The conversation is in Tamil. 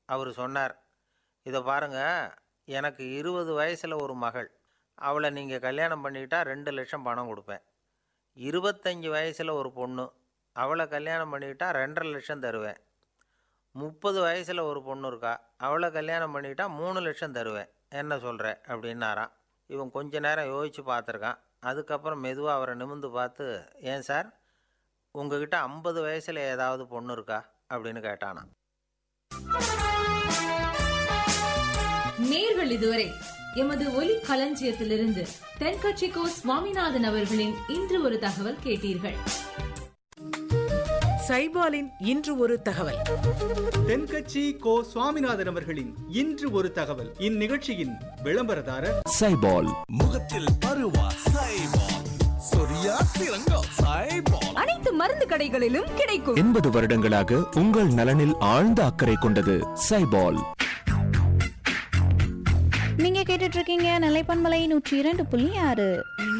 அவர் சொன்னார் இதை பாருங்க எனக்கு இருபது வயசில் ஒரு மகள் அவளை நீங்கள் கல்யாணம் பண்ணிக்கிட்டா ரெண்டு லட்சம் பணம் கொடுப்பேன் இருபத்தஞ்சி வயசில் ஒரு பொண்ணு அவளை கல்யாணம் பண்ணிக்கிட்டா ரெண்டரை லட்சம் தருவேன் முப்பது வயசில் ஒரு பொண்ணு இருக்கா அவளை கல்யாணம் பண்ணிக்கிட்டா மூணு லட்சம் தருவேன் என்ன சொல்கிற அப்படின்னாராம் இவன் கொஞ்ச நேரம் யோசித்து பார்த்துருக்கான் அதுக்கப்புறம் மெதுவாக அவரை நிமிந்து பார்த்து ஏன் சார் உங்ககிட்ட ஐம்பது வயசில் ஏதாவது பொண்ணு இருக்கா அப்படின்னு கேட்டானாம் நேர்கள் இதுவரை எமது ஒலி களஞ்சியத்திலிருந்து தென்கட்சிக்கோ சுவாமிநாதன் அவர்களின் இன்று ஒரு தகவல் கேட்டீர்கள் சைபாலின் இன்று ஒரு தகவல் தென்கட்சி கோ சுவாமிநாதன் அவர்களின் இன்று ஒரு தகவல் இந்நிகழ்ச்சியின் விளம்பரதாரர் சைபால் முகத்தில் பருவா சைபால் சொரியா சிறங்கம் சைபால் அனைத்து மருந்து கடைகளிலும் கிடைக்கும் எண்பது வருடங்களாக உங்கள் நலனில் ஆழ்ந்த அக்கறை கொண்டது சைபால் நீங்க கேட்டுட்டு இருக்கீங்க நிலைப்பன்மலை நூற்றி இரண்டு புள்ளி ஆறு